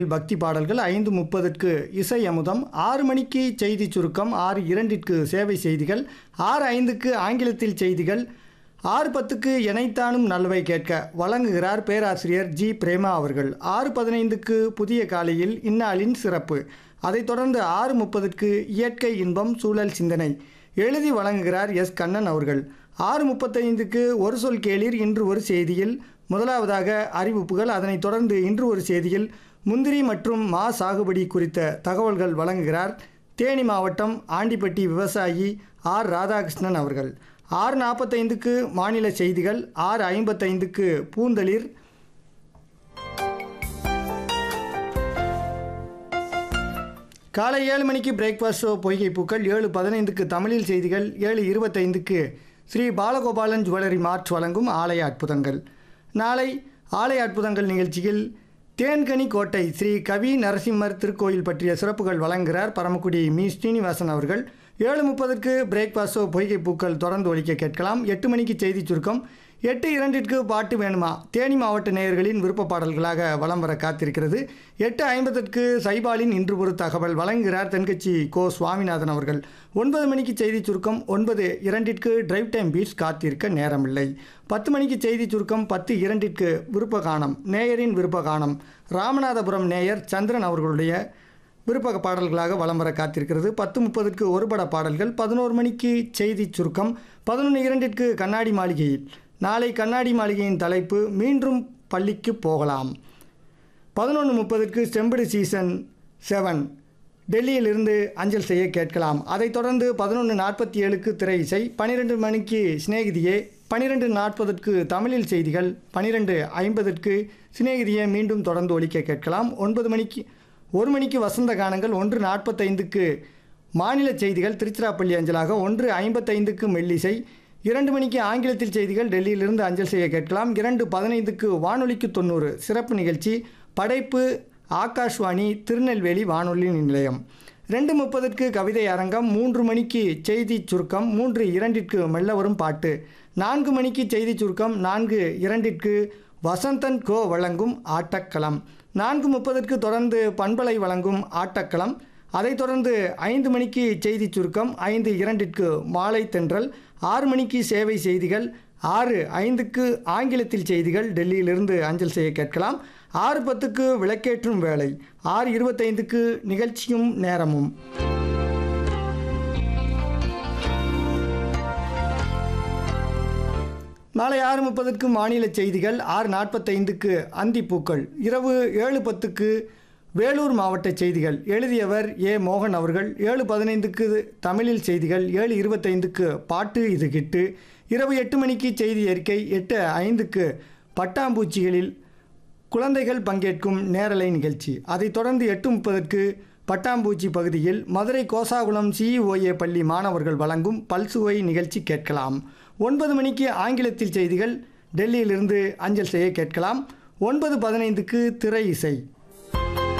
பக்தி பாடல்கள் ஐந்து முப்பதுக்கு இசை அமுதம் ஆறு மணிக்கு செய்தி சுருக்கம் ஆறு இரண்டிற்கு சேவை செய்திகள் ஆறு ஐந்துக்கு ஆங்கிலத்தில் செய்திகள் ஆறு பத்துக்கு இணைத்தானும் நல்வை கேட்க வழங்குகிறார் பேராசிரியர் ஜி பிரேமா அவர்கள் ஆறு பதினைந்துக்கு புதிய காலையில் இந்நாளின் சிறப்பு அதைத் தொடர்ந்து ஆறு முப்பதுக்கு இயற்கை இன்பம் சூழல் சிந்தனை எழுதி வழங்குகிறார் எஸ் கண்ணன் அவர்கள் ஆறு முப்பத்தைந்துக்கு ஒரு சொல் கேளீர் இன்று ஒரு செய்தியில் முதலாவதாக அறிவிப்புகள் அதனைத் தொடர்ந்து இன்று ஒரு செய்தியில் முந்திரி மற்றும் மா சாகுபடி குறித்த தகவல்கள் வழங்குகிறார் தேனி மாவட்டம் ஆண்டிப்பட்டி விவசாயி ஆர் ராதாகிருஷ்ணன் அவர்கள் ஆறு நாற்பத்தைந்துக்கு மாநில செய்திகள் ஆறு ஐம்பத்தைந்துக்கு பூந்தளிர் காலை ஏழு மணிக்கு பிரேக்ஃபாஸ்ட் ஷோ பொய்கை பூக்கள் ஏழு பதினைந்துக்கு தமிழில் செய்திகள் ஏழு இருபத்தைந்துக்கு ஸ்ரீ பாலகோபாலன் ஜுவல்லரி மார்ட் வழங்கும் ஆலய அற்புதங்கள் நாளை ஆலய அற்புதங்கள் நிகழ்ச்சியில் தேன்கனி கோட்டை ஸ்ரீ கவி நரசிம்மர் திருக்கோயில் பற்றிய சிறப்புகள் வழங்குகிறார் பரமக்குடி மீ ஸ்ரீனிவாசன் அவர்கள் ஏழு முப்பதுக்கு பிரேக்ஃபாஸ்ட் ஷோ பொய்கை பூக்கள் தொடர்ந்து ஒலிக்க கேட்கலாம் எட்டு மணிக்கு செய்தி சுருக்கம் எட்டு இரண்டிற்கு பாட்டு வேணுமா தேனி மாவட்ட நேயர்களின் விருப்ப பாடல்களாக வலம் வர காத்திருக்கிறது எட்டு ஐம்பதற்கு சைபாலின் இன்று ஒரு தகவல் வழங்குகிறார் தென்கட்சி கோ சுவாமிநாதன் அவர்கள் ஒன்பது மணிக்கு செய்தி சுருக்கம் ஒன்பது இரண்டிற்கு டிரைவ் டைம் பீட்ஸ் காத்திருக்க நேரமில்லை பத்து மணிக்கு செய்தி சுருக்கம் பத்து இரண்டிற்கு விருப்ப கானம் நேயரின் விருப்ப கானம் ராமநாதபுரம் நேயர் சந்திரன் அவர்களுடைய விருப்ப பாடல்களாக வலம் வர காத்திருக்கிறது பத்து முப்பதுக்கு ஒருபட பாடல்கள் பதினோரு மணிக்கு செய்தி சுருக்கம் பதினொன்று இரண்டிற்கு கண்ணாடி மாளிகையில் நாளை கண்ணாடி மாளிகையின் தலைப்பு மீண்டும் பள்ளிக்கு போகலாம் பதினொன்று முப்பதுக்கு செம்படு சீசன் செவன் டெல்லியிலிருந்து அஞ்சல் செய்ய கேட்கலாம் அதைத் தொடர்ந்து பதினொன்று நாற்பத்தி ஏழுக்கு திரை இசை பன்னிரெண்டு மணிக்கு சிநேகிதியே பன்னிரெண்டு நாற்பதுக்கு தமிழில் செய்திகள் பன்னிரெண்டு ஐம்பதுக்கு சிநேகிதியை மீண்டும் தொடர்ந்து ஒலிக்க கேட்கலாம் ஒன்பது மணிக்கு ஒரு மணிக்கு வசந்த கானங்கள் ஒன்று நாற்பத்தைந்துக்கு மாநில செய்திகள் திருச்சிராப்பள்ளி அஞ்சலாக ஒன்று ஐம்பத்தைந்துக்கு மெல்லிசை இரண்டு மணிக்கு ஆங்கிலத்தில் செய்திகள் டெல்லியிலிருந்து அஞ்சல் செய்ய கேட்கலாம் இரண்டு பதினைந்துக்கு வானொலிக்கு தொண்ணூறு சிறப்பு நிகழ்ச்சி படைப்பு ஆகாஷ்வாணி திருநெல்வேலி வானொலி நிலையம் ரெண்டு முப்பதுக்கு கவிதை அரங்கம் மூன்று மணிக்கு செய்தி சுருக்கம் மூன்று இரண்டிற்கு மெல்ல வரும் பாட்டு நான்கு மணிக்கு செய்தி சுருக்கம் நான்கு இரண்டிற்கு வசந்தன் கோ வழங்கும் ஆட்டக்களம் நான்கு முப்பதற்கு தொடர்ந்து பண்பலை வழங்கும் ஆட்டக்களம் அதைத் தொடர்ந்து ஐந்து மணிக்கு செய்தி சுருக்கம் ஐந்து இரண்டிற்கு மாலை தென்றல் ஆறு மணிக்கு சேவை செய்திகள் ஆறு ஐந்துக்கு ஆங்கிலத்தில் செய்திகள் டெல்லியிலிருந்து அஞ்சல் செய்ய கேட்கலாம் ஆறு பத்துக்கு விளக்கேற்றும் வேலை ஆறு இருபத்தைந்துக்கு நிகழ்ச்சியும் நேரமும் நாளை ஆறு முப்பதுக்கு மாநில செய்திகள் ஆறு நாற்பத்தைந்துக்கு அந்திப்பூக்கள் இரவு ஏழு பத்துக்கு வேலூர் மாவட்ட செய்திகள் எழுதியவர் ஏ மோகன் அவர்கள் ஏழு பதினைந்துக்கு தமிழில் செய்திகள் ஏழு இருபத்தைந்துக்கு பாட்டு இது கிட்டு இரவு எட்டு மணிக்கு செய்தி அறிக்கை எட்டு ஐந்துக்கு பட்டாம்பூச்சிகளில் குழந்தைகள் பங்கேற்கும் நேரலை நிகழ்ச்சி அதைத் தொடர்ந்து எட்டு முப்பதற்கு பட்டாம்பூச்சி பகுதியில் மதுரை கோசாகுளம் சிஇஓஏ பள்ளி மாணவர்கள் வழங்கும் பல்சுவை நிகழ்ச்சி கேட்கலாம் ஒன்பது மணிக்கு ஆங்கிலத்தில் செய்திகள் டெல்லியிலிருந்து அஞ்சல் செய்ய கேட்கலாம் ஒன்பது பதினைந்துக்கு திரை இசை